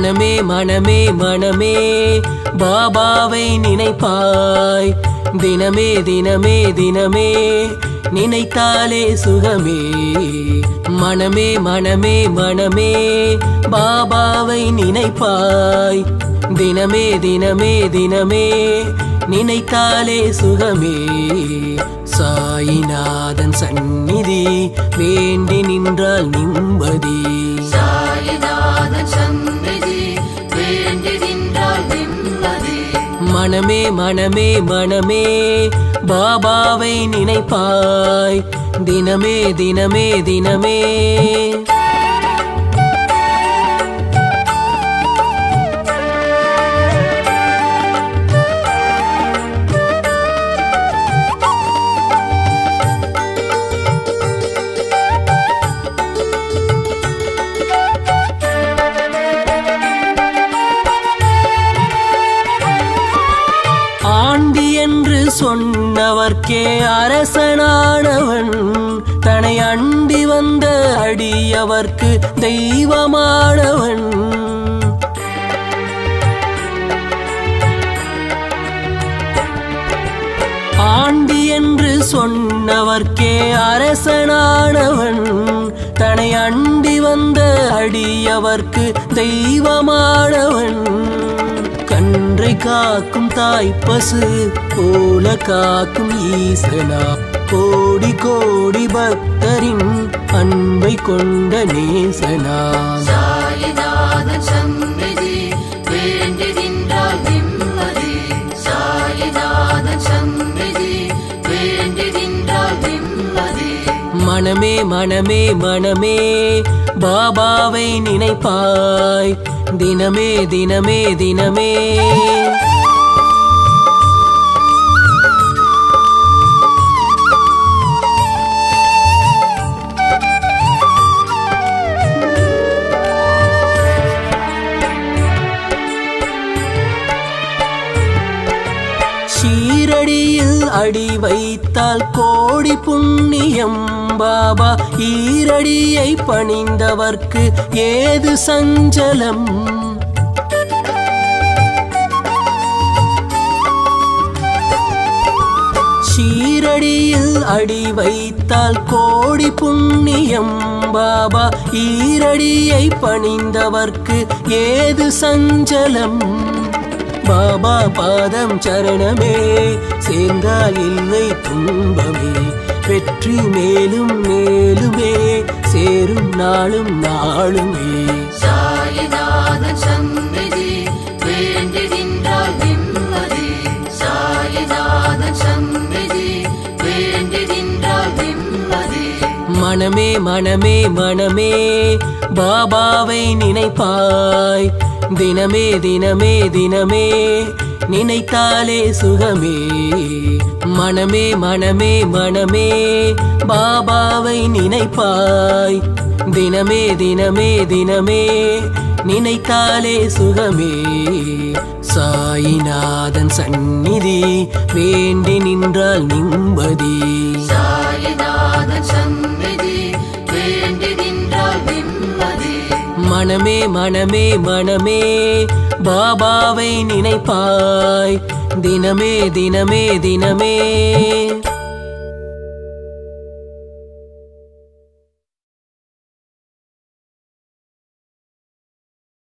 மனமே மனமே மனமே பாபாவை நினைப்பாய் தினமே தினமே தினமே நினைத்தாலே சுகமே மனமே மனமே மனமே பாபாவை நினைப்பாய் தினமே தினமே தினமே நினைத்தாலே சுகமே சாயிநாதன் சந்நிதி வேண்டி நின்றால் நிம்மதி சாயிநாதன் சந்நிதி வேண்டி நின்றால் நிம்மதி மனமே மனமே மனமே பாபாவை நினைப்பாய் தினமே தினமே தினமே ஆண்டி என்று சொன்னவர்க்கே அரசனானவன் தன்னை அண்டி வந்த அடியவர்க்கு தெய்வமானவன் ஆண்டி என்று சொன்னவர்க்கே அரசனானவன் தன்னை அண்டி வந்த அடியவர்க்கு தெய்வமானவன் கன்றை காக்கும் தாய்ப்பசு போல காக்கும் ஈசனா கோடி கோடி பக்தரின் அன்பை கொண்ட நேசனா சாயிநாதன் சந்நிதி வேண்டி நின்றால் நிம்மதி சாயிநாதன் சந்நிதி வேண்டி நின்றால் நிம்மதி மனமே மனமே மனமே பாபாவை நினைப்பாய் தினமே தினமே தினமே ஷீரடியில் அடி வைத்தால் கோடி புண்ணியம் பாபா ஈரடியை பணிந்தவர்க்கு ஏது சஞ்சலம் ஷீரடியில் அடி வைத்தால் கோடி புண்ணியம் பாபா ஈரடியை பணிந்தவர்க்கு ஏது சஞ்சலம் பாபா பாதம் சரணமே சேர்ந்தால் இல்லை துன்பமே வெற்றி மேலும் மேலுமே சேரும் நாளும் நாளுமே சாயிநாதன் சந்நிதி வேண்டி நின்றால் நிம்மதி சாயிநாதன் சந்நிதி வேண்டி நின்றால் நிம்மதி மனமே மனமே மனமே பாபாவை நினைப்பாய் தினமே தினமே தினமே நினைத்தாலே சுகமே மனமே மனமே மனமே பாபாவை நினைப்பாய் தினமே தினமே தினமே நினைத்தாலே சுகமே சாயிநாதன் சந்நிதி வேண்டி நின்றால் நிம்மதி சாயிநாதன் சந்நிதி வேண்டி நின்றால் நிம்மதி மனமே மனமே மனமே பாபாவை நினைப்பாய் தினமே தினமே தினமே